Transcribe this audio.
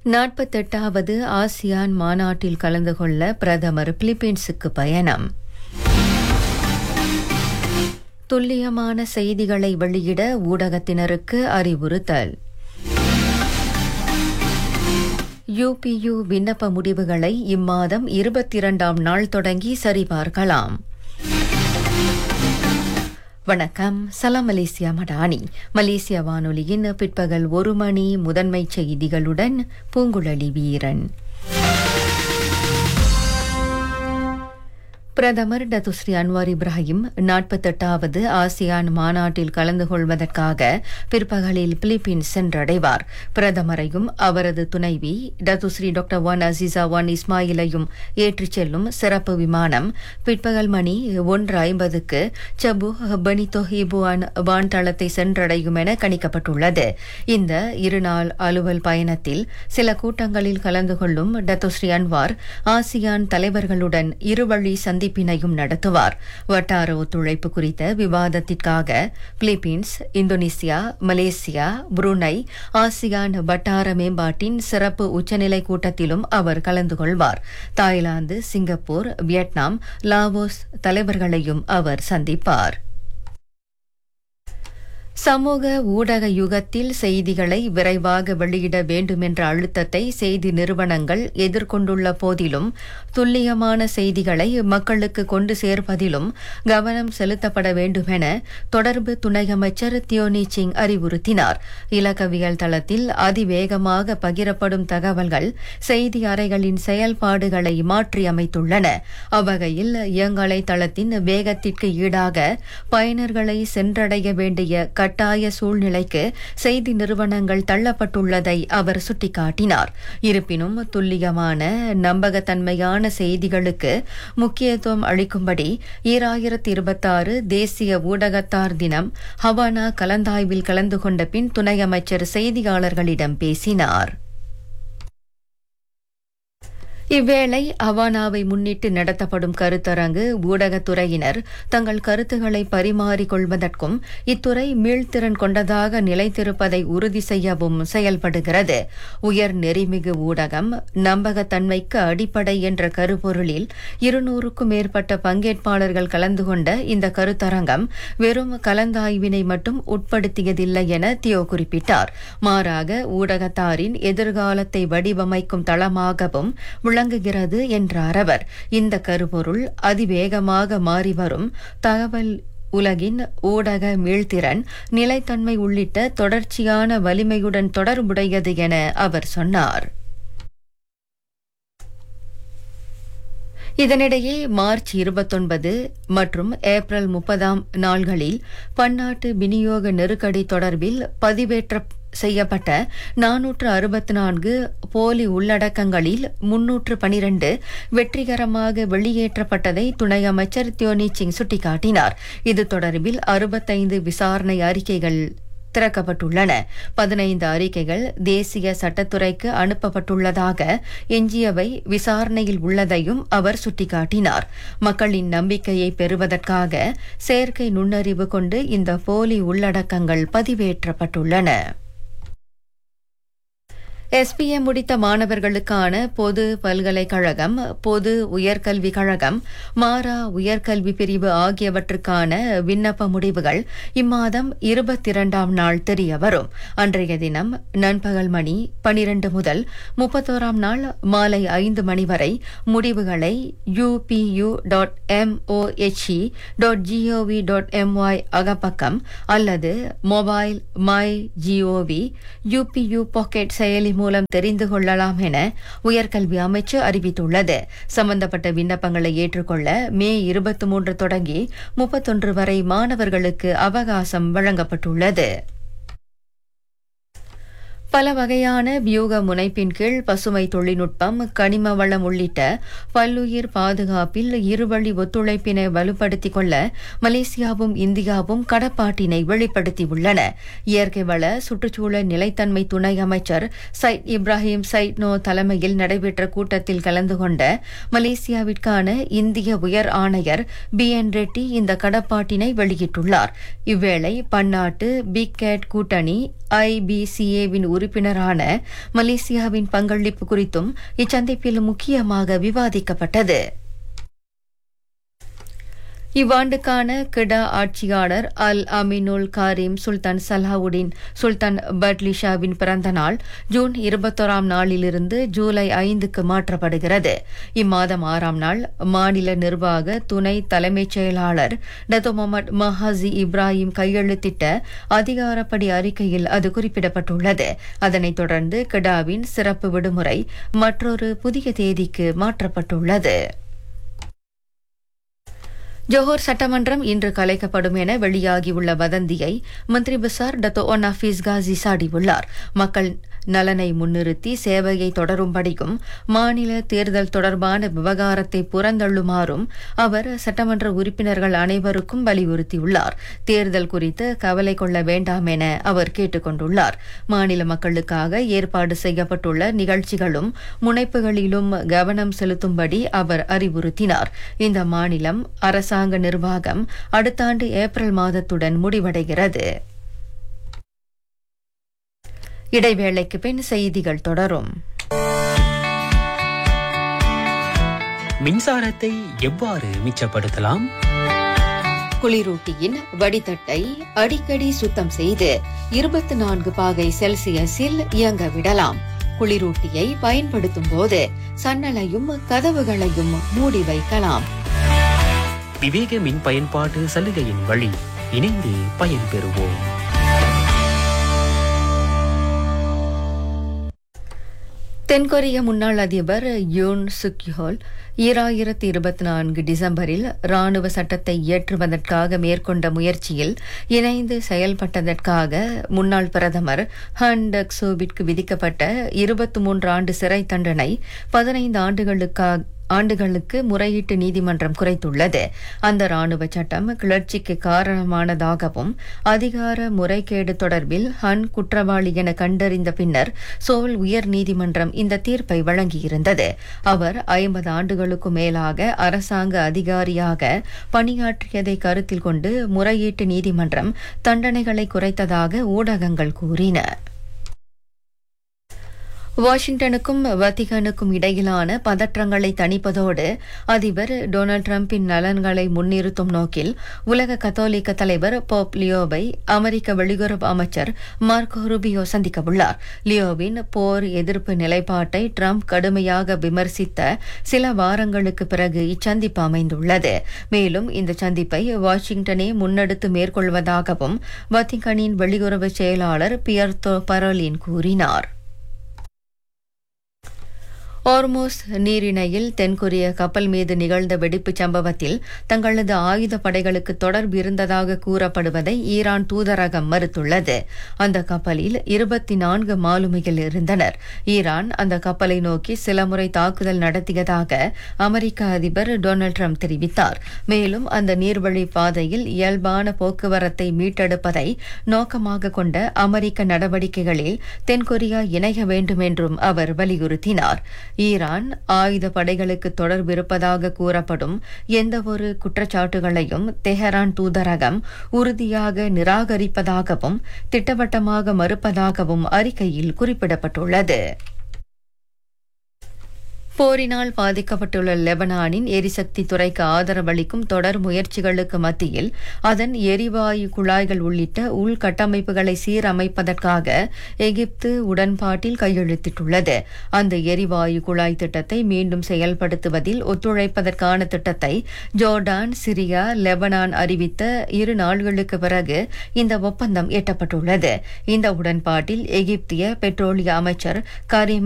நாற்பத்தெட்டாவது ASEAN மாநாட்டில் கலந்து கொள்ள பிரதமர் பிலிப்பீன்ஸுக்கு பயணம் துல்லியமான செய்திகளை வெளியிட ஊடகத்தினருக்கு அறிவுறுத்தல் யுபியு விண்ணப்ப முடிவுகளை இம்மாதம் இருபத்தி இரண்டாம் நாள் தொடங்கி சரிபார்க்கலாம் வணக்கம் சலாம் மலேசியா மடானி மலேசிய வானொலியின் பிற்பகல் ஒரு மணி முதன்மை செய்திகளுடன் பூங்குழலி வீரன் பிரதமர் டத்துஸ்ரீ அன்வார் இப்ராஹிம் நாற்பத்தெட்டாவது ஆசியான் மாநாட்டில் கலந்து கொள்வதற்காக பிற்பகலில் பிலிப்பீன்ஸ் சென்றடைவார் பிரதமரையும் அவரது துணைவி Datuk Seri doctor Wan Azizah Wan இஸ்மாயிலையும் ஏற்றிச் செல்லும் சிறப்பு விமானம் பிற்பகல் மணி ஒன்று ஐம்பதுக்கு சபு பனிதோ ஹிபுவான் வான்தளத்தை சென்றடையும் என கணிக்கப்பட்டுள்ளது இந்த இருநாள் அலுவல் பயணத்தில் சில கூட்டங்களில் கலந்து கொள்ளும் டத்துஸ்ரீ அன்வார் ஆசியான் தலைவர்களுடன் இருவழி சந்திப்பு சந்திப்பினையும் நடத்துவார் வட்டார ஒத்துழைப்பு குறித்த விவாதத்திற்காக Philippines Indonesia Malaysia Brunei ASEAN வட்டார மேம்பாட்டின் சிறப்பு உச்சநிலை கூட்டத்திலும் அவர் கலந்து கொள்வார் தாய்லாந்து சிங்கப்பூர் வியட்நாம் லாவோஸ் தலைவர்களையும் அவர் சந்திப்பார் சமூக ஊடக யுகத்தில் செய்திகளை விரைவாக வெளியிட வேண்டுமென்ற அழுத்தத்தை செய்தி நிறுவனங்கள் எதிர்கொண்டுள்ள போதிலும் துல்லியமான செய்திகளை மக்களுக்கு கொண்டு சேர்ப்பதிலும் கவனம் செலுத்தப்பட வேண்டுமென தொடர்பு துணை அமைச்சர் தியோனி சிங் அறிவுறுத்தினார் இலக்கவியல் தளத்தில் அதிவேகமாக பகிரப்படும் தகவல்கள் செய்தி அறைகளின் செயல்பாடுகளை மாற்றியமைத்துள்ளன அவ்வகையில் இயங்கலை தளத்தின் வேகத்திற்கு ஈடாக பயனர்களை சென்றடைய வேண்டிய கட்டாய சூழ்நிலைக்கு செய்தி நிறுவனங்கள் தள்ளப்பட்டுள்ளதை அவர் சுட்டிக்காட்டினார் இருப்பினும் துல்லியமான நம்பகத்தன்மையான செய்திகளுக்கு முக்கியத்துவம் அளிக்கும்படி ஈராயிரத்தி இருபத்தாறு தேசிய ஊடகத்தார் தினம் ஹவானா கலந்தாய்வில் கலந்து கொண்ட பின் துணை அமைச்சர் செய்தியாளர்களிடம் பேசினார் இவ்வேளை அவானாவை முன்னிட்டு நடத்தப்படும் கருத்தரங்கு ஊடகத்துறையினர் தங்கள் கருத்துக்களை பரிமாறிக்கொள்வதற்கும் இத்துறை மீள்திறன் கொண்டதாக நிலைத்திருப்பதை உறுதி செய்யவும் செயல்படுகிறது உயர் நெறிமிகு ஊடகம் நம்பகத்தன்மைக்கு அடிப்படை என்ற கருப்பொருளில் இருநூறுக்கும் மேற்பட்ட பங்கேற்பாளர்கள் கலந்து கொண்ட இந்த கருத்தரங்கம் வெறும் கலந்தாய்வினை மட்டும் உட்படுத்தியதில்லை என தியோ குறிப்பிட்டார் மாறாக ஊடகத்தாரின் எதிர்காலத்தை வடிவமைக்கும் தளமாகவும் விளங்குகிறது என்றார் அவர் இந்த கருப்பொருள் அதிவேகமாக மாறிவரும் தகவல் உலகின் ஊடக மீள்திறன் நிலைத்தன்மை உள்ளிட்ட தொடர்ச்சியான வலிமையுடன் தொடர்புடையது என அவர் சொன்னார் இதனிடையே மார்ச் இருபத்தொன்பது மற்றும் ஏப்ரல் முப்பதாம் நாள்களில் பன்னாட்டு விநியோக நெருக்கடி தொடர்பில் பதிவேற்ற செய்யப்பட்ட நானூற்று அறுபத்தி நான்கு போலி உள்ளடக்கங்களில் முன்னூற்று பனிரண்டு வெற்றிகரமாக வெளியேற்றப்பட்டதை துணை அமைச்சர் தியோனி சிங் சுட்டிக்காட்டினார் இது தொடர்பில் அறுபத்தைந்து விசாரணை அறிக்கைகள் திறக்கப்பட்டுள்ளன பதினைந்து அறிக்கைகள் தேசிய சட்டத்துறைக்கு அனுப்பப்பட்டுள்ளதாக எஞ்சியவை விசாரணையில் உள்ளதையும் அவர் சுட்டிக்காட்டினார் மக்களின் நம்பிக்கையை பெறுவதற்காக செயற்கை நுண்ணறிவு கொண்டு இந்த போலி உள்ளடக்கங்கள் பதிவேற்றப்பட்டுள்ளன எஸ்பிஎம் முடித்த மாணவர்களுக்கான பொது பல்கலைக்கழகம் பொது உயர்கல்விக் கழகம் மாரா உயர்கல்வி பிரிவு ஆகியவற்றுக்கான விண்ணப்ப முடிவுகள் இம்மாதம் இருபத்தி இரண்டாம் நாள் தெரிய வரும் அன்றைய தினம் நண்பகல் மணி பனிரண்டு முதல் முப்பத்தோராம் நாள் மாலை ஐந்து மணி வரை முடிவுகளை UPU dot MOHE dot GOV dot MY அகப்பக்கம் அல்லது mobile my GOV UPU pocket செயலி மூலம் தெரிந்து கொள்ளலாம் என உயர்கல்வி அமைச்சு அறிவித்துள்ளது சம்பந்தப்பட்ட விண்ணப்பங்களை ஏற்றுக்கொள்ள மே இருபத்தி மூன்று தொடங்கி முப்பத்தொன்று வரை மாணவர்களுக்கு அவகாசம் வழங்கப்பட்டுள்ளது பல வகையான வியூக முனைப்பின் கீழ் பசுமை தொழில்நுட்பம் கனிம வளம் உள்ளிட்ட பல்லுயிர் பாதுகாப்பில் இருவழி ஒத்துழைப்பினை வலுப்படுத்திக் கொள்ள மலேசியாவும் இந்தியாவும் கடப்பாட்டினை வெளிப்படுத்தியுள்ளன இயற்கை வள சுற்றுச்சூழல் நிலைத்தன்மை துணை அமைச்சர் சைட் இப்ராஹிம் சைட்னோ தலைமையில் நடைபெற்ற கூட்டத்தில் கலந்து கொண்ட மலேசியாவிற்கான இந்திய உயர் ஆணையர் பி என் ரெட்டி இந்த கடப்பாட்டினை வெளியிட்டுள்ளார் இவ்வேளை பன்னாட்டு பிக் கேட் கூட்டணி ஐபிசிஏவின் உறுப்பினரான மலேசியாவின் பங்களிப்பு குறித்தும் இச்சந்திப்பில் முக்கியமாக விவாதிக்கப்பட்டது இவ்வாண்டுக்கான கிடா ஆட்சியாளர் அல் அமினுல் காரிம் சுல்தான் சலாவுடின் சுல்தான் பட்லிஷாவின் பிறந்த நாள் ஜூன் இருபத்தோராம் நாளிலிருந்து ஜூலை ஐந்துக்கு மாற்றப்படுகிறது இம்மாதம் ஆறாம் நாள் மாநில நிர்வாக துணை தலைமைச் செயலாளர் டத்தோ முகமது மஹாசி இப்ராஹிம் கையெழுத்திட்ட அதிகாரப்படி அறிக்கையில் அது குறிப்பிடப்பட்டுள்ளது அதனைத் தொடர்ந்து கிடாவின் சிறப்பு விடுமுறை மற்றொரு புதிய தேதிக்கு மாற்றப்பட்டுள்ளது ஜோஹர் சட்டமன்றம் இன்று கலைக்கப்படும் என வெளியாகியுள்ள வதந்தியை Menteri Besar Dato Onn Hafiz Ghazi சாடியுள்ளார் மக்கள் நலனை முன்னிறுத்தி சேவையை தொடரும்படியும் மாநில தேர்தல் தொடர்பான விவகாரத்தை புறந்தள்ளுமாறும் அவர் சட்டமன்ற உறுப்பினர்கள் அனைவருக்கும் வலியுறுத்தியுள்ளார் தேர்தல் குறித்து கவலை கொள்ள வேண்டாம் என அவர் கேட்டுக் கொண்டுள்ளார் மாநில மக்களுக்காக ஏற்பாடு செய்யப்பட்டுள்ள நிகழ்ச்சிகளும் முனைப்புகளிலும் கவனம் செலுத்தும்படி அவர் அறிவுறுத்தினார் இந்த மாநிலம் அரசாங்க நிர்வாகம் அடுத்த ஆண்டு ஏப்ரல் மாதத்துடன் முடிவடைகிறது இடைவேளைக்கு பின் செய்திகள் தொடரும் மின்சாரத்தை எவ்வாறு மிச்சப்படுத்தலாம் குளிரூட்டியின் வடிதட்டை அடிக்கடி சுத்தம் செய்து இருபத்தி நான்கு பாகை செல்சியஸில் இயங்க விடலாம் குளிரூட்டியை பயன்படுத்தும் போது சன்னலையும் கதவுகளையும் மூடி வைக்கலாம் விவேக மின் பயன்பாட்டு சலுகையின் வழி இணைந்து பயன்பெறுவோம் தென்கொரிய முன்னாள் அதிபர் யூன் சுக்யோல் ஈராயிரத்தி இருபத்தி நான்கு டிசம்பரில் ராணுவ சட்டத்தை இயற்றுவதற்காக மேற்கொண்ட முயற்சியில் இணைந்து செயல்பட்டதற்காக முன்னாள் பிரதமர் ஹன் டக் சோபிற்கு விதிக்கப்பட்ட இருபத்தி மூன்று ஆண்டு சிறை தண்டனை பதினைந்து ஆண்டுகளுக்காக ஆண்டுகளுக்கு முறையீட்டு நீதிமன்றம் குறைத்துள்ளது அந்த ராணுவ சட்டம் கிளர்ச்சிக்கு காரணமானதாகவும் அதிகார முறைகேடு தொடர்பில் ஹன் குற்றவாளி என கண்டறிந்த பின்னர் சோல் உயர் நீதிமன்றம் இந்த தீர்ப்பை வழங்கியிருந்தது அவர் ஐம்பது ஆண்டுகளுக்கு மேலாக அரசாங்க அதிகாரியாக பணியாற்றியதை கருத்தில் கொண்டு முறையீட்டு நீதிமன்றம் தண்டனைகளை குறைத்ததாக ஊடகங்கள் கூறின வாஷிங்டனுக்கும் வத்திகனுக்கும் இடையிலான பதற்றங்களை தணிப்பதோடு அதிபர் டொனால்டு டிரம்பின் நலன்களை முன்னிறுத்தும் நோக்கில் உலக கத்தோலிக்க தலைவர் போப் லியோவை அமெரிக்க வெளியுறவு அமைச்சர் மார்க்கோ ரூபியோ சந்திக்கவுள்ளார் லியோவின் போர் எதிர்ப்பு நிலைப்பாட்டை டிரம்ப் கடுமையாக விமர்சித்த சில வாரங்களுக்கு பிறகு இச்சந்திப்பு அமைந்துள்ளது மேலும் இந்த சந்திப்பை வாஷிங்டனே முன்னெடுத்து மேற்கொள்வதாகவும் வத்திகனின் வெளியுறவு செயலாளர் பியர்தோ பரோலின் கூறினார் ஓர்மோஸ் நீரிணையில் தென்கொரிய கப்பல் மீது நிகழ்ந்த வெடிப்புச் சம்பவத்தில் தங்களது ஆயுத படைகளுக்கு தொடர்பு இருந்ததாக கூறப்படுவதை ஈரான் தூதரகம் மறுத்துள்ளது அந்த கப்பலில் இருபத்தி நான்கு மாலுமிகள் இருந்தனர் ஈரான் அந்த கப்பலை நோக்கி சில முறை தாக்குதல் நடத்தியதாக அமெரிக்க அதிபர் டொனால்டு ட்ரம்ப் தெரிவித்தார் மேலும் அந்த நீர்வழி பாதையில் இயல்பான போக்குவரத்தை மீட்டெடுப்பதை நோக்கமாக கொண்ட அமெரிக்க நடவடிக்கைகளில் தென்கொரியா இணைய வேண்டும் என்றும் அவர் வலியுறுத்தினார் ஈரான் ஆயுத படைகளுக்கு தொடர்பு இருப்பதாக கூறப்படும் எந்தவொரு குற்றச்சாட்டுகளையும் தெஹரான் தூதரகம் உறுதியாக நிராகரிப்பதாகவும் திட்டவட்டமாக மறுப்பதாகவும் அறிக்கையில் குறிப்பிடப்பட்டுள்ளது போரினால் பாதிக்கப்பட்டுள்ள லெபனானின் எரிசக்தி துறைக்கு ஆதரவளிக்கும் தொடர் முயற்சிகளுக்கு மத்தியில் அதன் எரிவாயு குழாய்கள் உள்ளிட்ட உள்கட்டமைப்புகளை சீரமைப்பதற்காக எகிப்து உடன்பாட்டில் கையெழுத்திட்டுள்ளது அந்த எரிவாயு குழாய் திட்டத்தை மீண்டும் செயல்படுத்துவதில் ஒத்துழைப்பதற்கான திட்டத்தை ஜோர்டான் சிரியா லெபனான் அறிவித்த இரு நாள்களுக்கு பிறகு இந்த ஒப்பந்தம் எட்டப்பட்டுள்ளது இந்த உடன்பாட்டில் எகிப்திய பெட்ரோலிய அமைச்சர் கரீம்